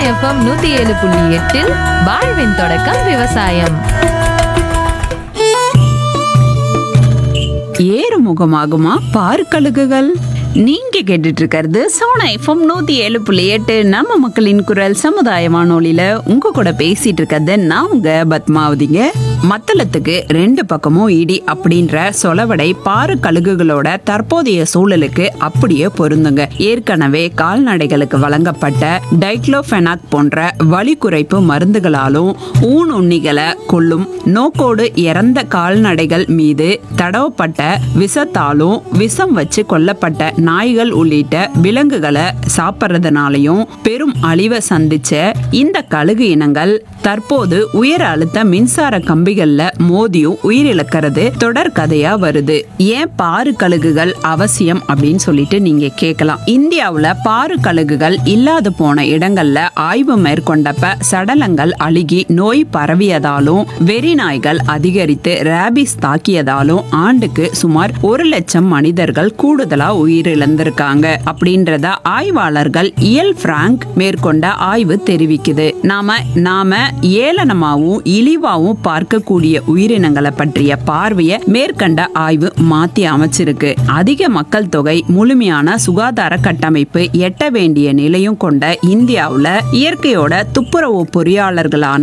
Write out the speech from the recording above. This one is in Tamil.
எஃப்எம் நூத்தி ஏழு புள்ளி எட்டில் வாழ்வின் தொடக்கம் விவசாயம் ஏறுமுகமாகுமா பார்க்கழுகுகள் நீங்க கேட்டுட்டு இருக்கிறது சோனா எஃப்எம் நூத்தி ஏழு புள்ளி எட்டு நம்ம மக்களின் குரல் சமுதாய வானொலியில உங்க கூட பேசிட்டு இருக்கிறது நான் உங்க பத்மாவதிங்க மத்தளத்துக்கு ரெண்டு பக்கமும் இடி அப்படின்ற சொலவடை பாரு கழுகுகளோட தற்போதைய சூழலுக்கு அப்படியே பொருந்துங்க ஏற்கனவே கால்நடைகளுக்கு வழங்கப்பட்ட டைக்ளோஃபெனாக் போன்ற வலி குறைப்பு மருந்துகளாலும் ஊன் உண்ணிகளை கொல்லும் நோக்கோடு இறந்த கால்நடைகள் மீது தடவப்பட்ட விஷத்தாலும் விஷம் வச்சு கொல்லப்பட்ட நாய்கள் உள்ளிட்ட விலங்குகளை சாப்பிட்றதுனாலையும் பெரும் அழிவை சந்திச்ச இந்த கழுகு இனங்கள் தற்போது உயர் அழுத்த மின்சார கம்பிகள்ல மோதியும் உயிரிழக்கிறது தொடர் கதையா வருது ஏன் பாரு கழுகுகள் அவசியம் அப்படின்னு சொல்லிட்டு நீங்க கேட்கலாம் இந்தியாவுல பாரு கழுகுகள் இல்லாது போன இடங்கள்ல ஆய்வு மேற்கொண்டப்ப சடலங்கள் அழுகி நோய் பரவியதாலும் வெறி நாய்கள் அதிகரித்து ரேபிஸ் தாக்கியதாலும் ஆண்டுக்கு சுமார் ஒரு லட்சம் மனிதர்கள் கூடுதலா உயிரிழந்திருக்காங்க அப்படின்றத ஆய்வாளர்கள் இயல் பிராங்க் மேற்கொண்ட ஆய்வு தெரிவிக்குது நாம நாம ஏளனமாவும் இழிவாவும் பார்க்கக்கூடிய உயிரினங்களை பற்றிய பார்வைய மேற்கண்ட ஆய்வு மாத்தி அமைச்சிருக்கு அதிக மக்கள் தொகை முழுமையான சுகாதார கட்டமைப்பு எட்ட வேண்டிய நிலையும் கொண்ட இந்தியாவுல இயற்கையோட துப்புரவு பொறியாளர்களான